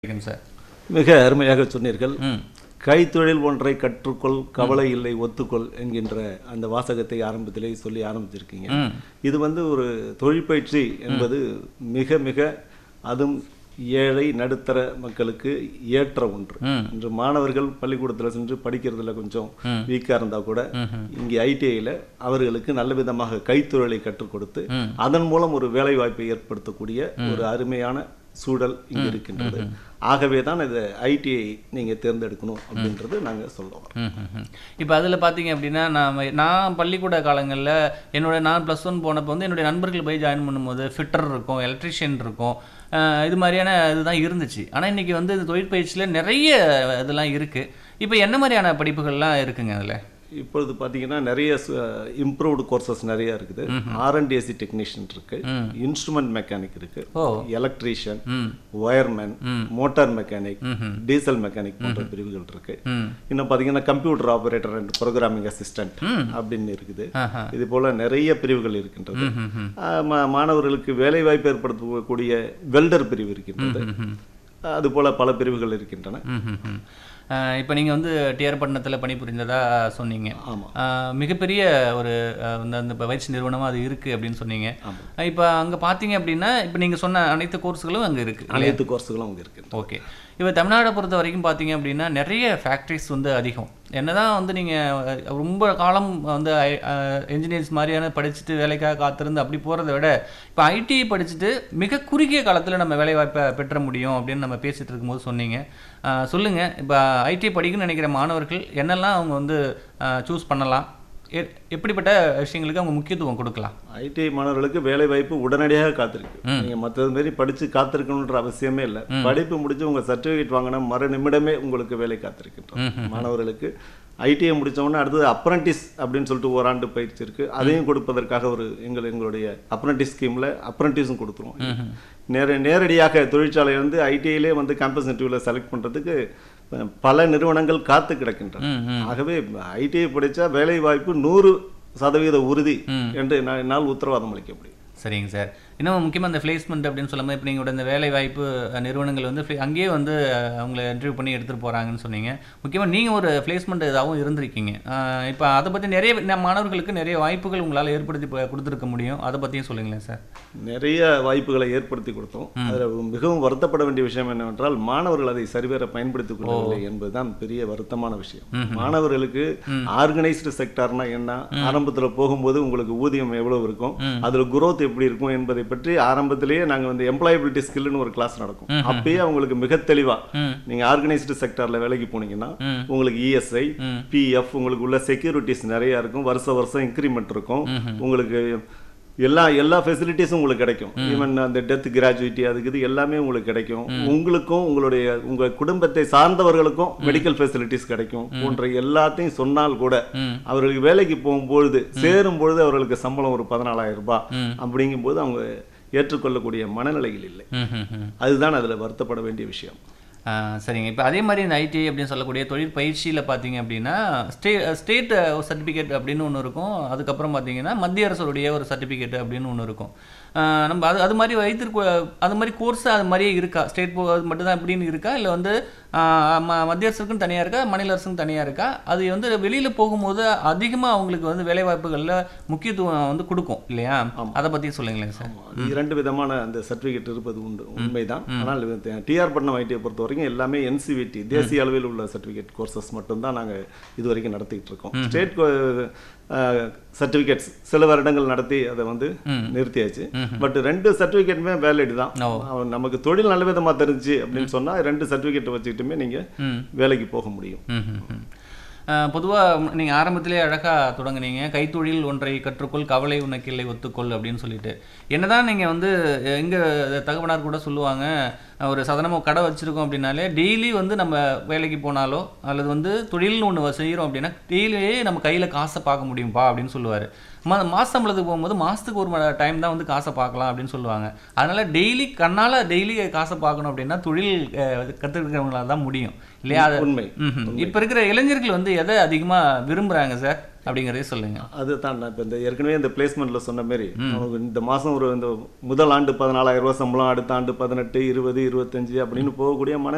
இருக்கேன் சார் மிக அருமையாக சொன்னீர்கள் ம் கைத்தொழில் ஒன்றை கற்றுக்கொள் கவலை இல்லை ஒத்துக்கொள் என்கின்ற அந்த வாசகத்தை ஆரம்பத்திலே சொல்லி ஆரம்பிச்சிருக்கீங்க ம் இது வந்து ஒரு தொழிற்பயிற்சி என்பது மிக மிக அதுவும் ஏழை நடுத்தர மக்களுக்கு ஏற்ற ஒன்று ம். இன்று மாணவர்கள் பள்ளிக்கூடத்தில் சென்று படிக்கிறதுல கொஞ்சம் வீக்காக இருந்தால் கூட இங்கே ஐடிஐயில் அவர்களுக்கு நல்ல விதமாக கைத்தொழிலை கற்றுக் கொடுத்து ம். அதன் மூலம் ஒரு வேலை வாய்ப்பை ஏற்படுத்தக்கூடிய ஒரு அருமையான சூழல் இங்கு இருக்கின்றது ஆகவே தான் இதை ஐடிஐ நீங்கள் தேர்ந்தெடுக்கணும் அப்படின்றது நாங்கள் சொல்லுவோம் இப்போ அதில் பார்த்தீங்க அப்படின்னா நான் நான் பள்ளிக்கூட காலங்களில் என்னோட நான் ப்ளஸ் ஒன் போனப்போ வந்து என்னுடைய நண்பர்கள் போய் ஜாயின் பண்ணும்போது ஃபிட்டர் இருக்கும் எலக்ட்ரிஷியன் இருக்கும் அஹ் இது மாதிரியான இதுதான் இருந்துச்சு ஆனால் இன்றைக்கி வந்து இந்த தொழிற்பயிற்சியில் நிறைய இதெல்லாம் இருக்குது இப்போ என்ன மாதிரியான படிப்புகள்லாம் இருக்குங்க அதில் இப்பொழுது பார்த்தீங்கன்னா நிறைய இம்ப்ரூவ்டு கோர்சஸ் நிறைய இருக்குது ஆர்என்டிஎஸ்சி டெக்னீஷியன் இருக்கு ம். இன்ஸ்ட்ருமெண்ட் மெக்கானிக் இருக்கு ஓ எலக்ட்ரீஷியன் ம் ஒயர்மேன் ம். மோட்டார் மெக்கானிக் ம்ஹும். டீசல் மெக்கானிக் போன்ற பிரிவுகள் இருக்கு ம் இன்னும் பார்த்தீங்கன்னா computer operator and programming assistant ம். அப்படின்னு இருக்குது ஆஹா இது போல நிறைய பிரிவுகள் இருக்கின்றது ம் ம் ஆஹ் மா- மாணவர்களுக்கு வேலை வாய்ப்பு ஏற்படுத்தக்கூடிய வெல்டர் பிரிவு இருக்கின்றது ம் அது போல பல பிரிவுகள் இருக்கின்றன இப்போ நீங்கள் வந்து டிஆர் பட்டணத்தில் பணிபுரிந்ததா சொன்னீங்க ஆமா ஆஹ் மிகப்பெரிய ஒரு ஆஹ் இந்த அந்த பயிற்சி நிறுவனமாக அது இருக்குது அப்படின்னு சொன்னீங்க ஆமா இப்போ அங்கே பார்த்தீங்க அப்படின்னா இப்போ நீங்கள் சொன்ன அனைத்து கோர்ஸ்களும் அங்கே இருக்குது அனைத்து கோர்ஸுகளும் அங்கே இருக்கு ஓகே இப்போ தமிழ்நாடை பொறுத்த வரைக்கும் பார்த்தீங்க அப்படின்னா நிறைய ஃபேக்ட்ரிஸ் வந்து அதிகம் என்னதான் வந்து நீங்கள் ரொம்ப காலம் வந்து என்ஜினியர்ஸ் மாதிரியான படிச்சுட்டு வேலைக்காக காத்திருந்து அப்படி போகிறத விட இப்போ ஐடி படிச்சுட்டு மிக குறுகிய காலத்தில் நம்ம வேலை வாய்ப்பை பெற்ற முடியும் அப்படின்னு நம்ம பேசிட்டு இருக்கும்போது சொன்னீங்க ஆஹ் சொல்லுங்க இப்போ ஐடி படிக்கணும்னு நினைக்கிற மாணவர்கள் என்னெல்லாம் அவங்க வந்து சூஸ் பண்ணலாம் எ- எப்படிப்பட்ட விஷயங்களுக்கு அவங்க முக்கியத்துவம் கொடுக்கலாம் ஐடிஐ மாணவர்களுக்கு வேலை வாய்ப்பு உடனடியாக காத்திருக்கு நீங்க மற்றது மாரி படிச்சு காத்திருக்கணுன்ற அவசியமே இல்லை படிப்பு முடிச்சு உங்க சர்டிபிகேட் வாங்கின மறு நிமிடமே உங்களுக்கு வேலை காத்திருக்கின்றோம் மாணவர்களுக்கு ஐடிஐ முடிச்ச உடனே அடுத்தது அப்ரண்டிஸ் அப்படின்னு சொல்லிட்டு ஓராண்டு பயிற்சி இருக்கு அதையும் கொடுப்பதற்காக ஒரு எங்கள் எங்களுடைய அப்ரண்டிஸ் ஸ்கீம்ல அப்ரண்டிஸும் கொடுத்துருவோம் நேர நேரடியாக தொழிற்சாலை வந்து ஐடிஐலே வந்து கேம்பஸ் இன்டர்வியூவில் செலக்ட் பண்றதுக்கு அஹ், பல நிறுவனங்கள் காத்து கிடக்கின்றன ம் ம் ஆகவே ஐடிஐ படிச்சா வேலை வாய்ப்பு நூறு சதவீத உறுதி ம். என்று நான் என்னால் உத்தரவாதம் அளிக்க முடியும் சரிங்க சார் இன்னும் முக்கியமாக இந்த பிளேஸ்மெண்ட் அப்படின்னு சொல்லும்போது இப்போ நீங்களோட இந்த வேலை வாய்ப்பு அஹ், நிறுவனங்கள் வந்து fle- அங்கேயே வந்து அஹ், அவங்கள இன்டர்வியூ பண்ணி எடுத்துகிட்டு போகிறாங்கன்னு சொன்னீங்க முக்கியமாக நீங்கள் ஒரு பிளேஸ்மெண்ட் இதாகவும் இருந்திருக்கீங்க அஹ், இப்போ அதை பற்றி நிறைய ந- மாணவர்களுக்கு நிறைய வாய்ப்புகள் உங்களால் ஏற்படுத்தி ப- கொடுத்துருக்க முடியும் அதை பற்றியும் சொல்லுங்களேன் சார் நிறைய வாய்ப்புகளை ஏற்படுத்தி கொடுத்தோம் அதில் மிகவும் வருத்தப்பட வேண்டிய விஷயம் என்னவென்றால் மாணவர்கள் அதை சரிவர பயன்படுத்திக் கொள்ளவில்லை என்பதுதான் பெரிய வருத்தமான விஷயம் மாணவர்களுக்கு ஆர்கனைஸ்டு செக்டார்னா என்ன ஆரம்பத்துல போகும்போது உங்களுக்கு ஊதியம் எவ்வளவு இருக்கும் அதுல growth எப்படி இருக்கும் என்பதை பற்றி ஆரம்பத்திலேயே நாங்க வந்து எம்ப்ளாயபிலிட்டி ஸ்கில்னு ஒரு கிளாஸ் நடக்கும் அப்பயே அவங்களுக்கு மிக தெளிவா ம் நீங்க ஆர்கனைஸ்டு செக்டார்ல வேலைக்கு போனீங்கன்னா ம். உங்களுக்கு இஎஸ்ஐ ம். பிஎஃப் உங்களுக்கு உள்ள செக்யூரிட்டிஸ் நிறைய இருக்கும் வருஷ வருஷம் இன்க்ரிமெண்ட் இருக்கும் உங்களுக்கு எல்லா எல்லா ஃபெசிலிட்டிஸும் உங்களுக்கு கிடைக்கும் ஈவன் அந்த டெத் கிராஜுவிட்டி அதுக்கு இது எல்லாமே உங்களுக்கு கிடைக்கும் உங்களுக்கும் உங்களுடைய உங்க குடும்பத்தை சார்ந்தவர்களுக்கும் மெடிக்கல் ஃபெசிலிட்டிஸ் கிடைக்கும் போன்ற எல்லாத்தையும் சொன்னால் கூட ம். அவர்களுக்கு வேலைக்கு போகும்பொழுது சேரும் பொழுது அவர்களுக்கு சம்பளம் ஒரு பதினாலாயிரம் ரூபாய் ம். அப்படிங்கும்போது அவங்க ஏற்றுக்கொள்ளக்கூடிய மனநிலையில் இல்லை ம் ம் ம் அதுதான் அதுல வருத்தப்பட வேண்டிய விஷயம் ஆ, சரிங்க இப்போ அதே மாதிரி இந்த ஐடி அப்படின்னு சொல்லக்கூடிய தொழிற்பயிற்சியில் பார்த்தீங்க அப்படின்னா ஸ்டே ஸ்டேட் சர்டிஃபிகேட் அப்படின்னு ஒன்று இருக்கும் அதுக்கப்புறம் பார்த்தீங்கன்னா மத்திய அரசுடைய ஒரு சர்டிஃபிகேட் அப்படின்னு ஒன்று இருக்கும் ஆ, நம்ம அது அது மாதிரி வைத்திருக்க அது மாதிரி கோர்ஸ் அது மாதிரியே இருக்கா ஸ்டேட் போ அது மட்டும்தான் இப்படின்னு இருக்கா இல்லை வந்து ஆ, ம- மத்திய அரசுக்கும் தனியாக இருக்கா மாநில அரசுக்கும் தனியாக இருக்கா அது வந்து வெளியில் போகும்போது அதிகமாக அவங்களுக்கு வந்து வேலைவாய்ப்புகளில் முக்கியத்துவம் வந்து கொடுக்கும் இல்லையா அதை பற்றி சொல்லுங்களேன் சார் அது இரண்டு விதமான அந்த சர்டிஃபிகேட் இருப்பது உண்டு உண்மைதான் ஆனால் டிஆர் பட்னம் ஐடியை பொறுத்த வரைக்கும் எல்லாமே என்சிவிடி தேசிய அளவில் உள்ள சர்டிஃபிகேட் கோர்சஸ் மட்டும்தான் நாங்க இது வரைக்கும் நடத்திக்கிட்டு இருக்கோம் ஸ்டேட் சர்டிஃபிகேட்ஸ் சில வருடங்கள் நடத்தி அதை வந்து நிறுத்தியாச்சு பட் ரெண்டு சர்டிஃபிகேட்டுமே வேலிட் தான் ஓ. அவன் நமக்கு தொழில் நல்ல விதமா தெரிஞ்சு அப்படின்னு சொன்னா ரெண்டு சர்டிஃபிகேட் வச்சுக்கிட்டுமே நீங்க ம் வேலைக்கு போக முடியும் பொதுவாக நீங்கள் ஆரம்பத்திலே அழகாக தொடங்குனீங்க கைத்தொழில் ஒன்றை கற்றுக்கொள் கவலை உனக்கில்லை ஒத்துக்கொள் அப்படின்னு சொல்லிட்டு என்னதான் நீங்கள் வந்து எங்கள் தகவனார் கூட சொல்லுவாங்க ஒரு சாதாரணமாக கடை வச்சுருக்கோம் அப்படின்னாலே டெய்லி வந்து நம்ம வேலைக்கு போனாலோ அல்லது வந்து தொழில்னு ஒன்று செய்கிறோம் அப்படின்னா டெய்லியே நம்ம கையில் காசை பார்க்க முடியும்பா அப்படின்னு சொல்லுவார் மா மாச சம்பளத்துக்கு போகும்போது மாதத்துக்கு ஒரு டைம் தான் வந்து காசை பார்க்கலாம் அப்படின்னு சொல்லுவாங்க அதனால் டெய்லி கண்ணால் டெய்லி காசை பார்க்கணும் அப்படின்னா தொழில் கற்றுக்கிறவங்களால தான் முடியும் இல்லையா அது உண்மை ம்ஹும். இப்ப இருக்கிற இளைஞர்கள் வந்து எதை அதிகமா விரும்புறாங்க சார் அப்படிங்கறதே சொல்லுங்க அதுதான் நான் இப்போ இந்த ஏற்கனவே இந்த பிளேஸ்மெண்ட்ல சொன்ன மாதிரி அவனுக்கு இந்த மாசம் ஒரு இந்த முதல் ஆண்டு பதினாலாயிரம் ரூபாய் சம்பளம் அடுத்த ஆண்டு பதினெட்டு இருபது இருபத்தஞ்சு அப்படின்னு போகக்கூடிய மன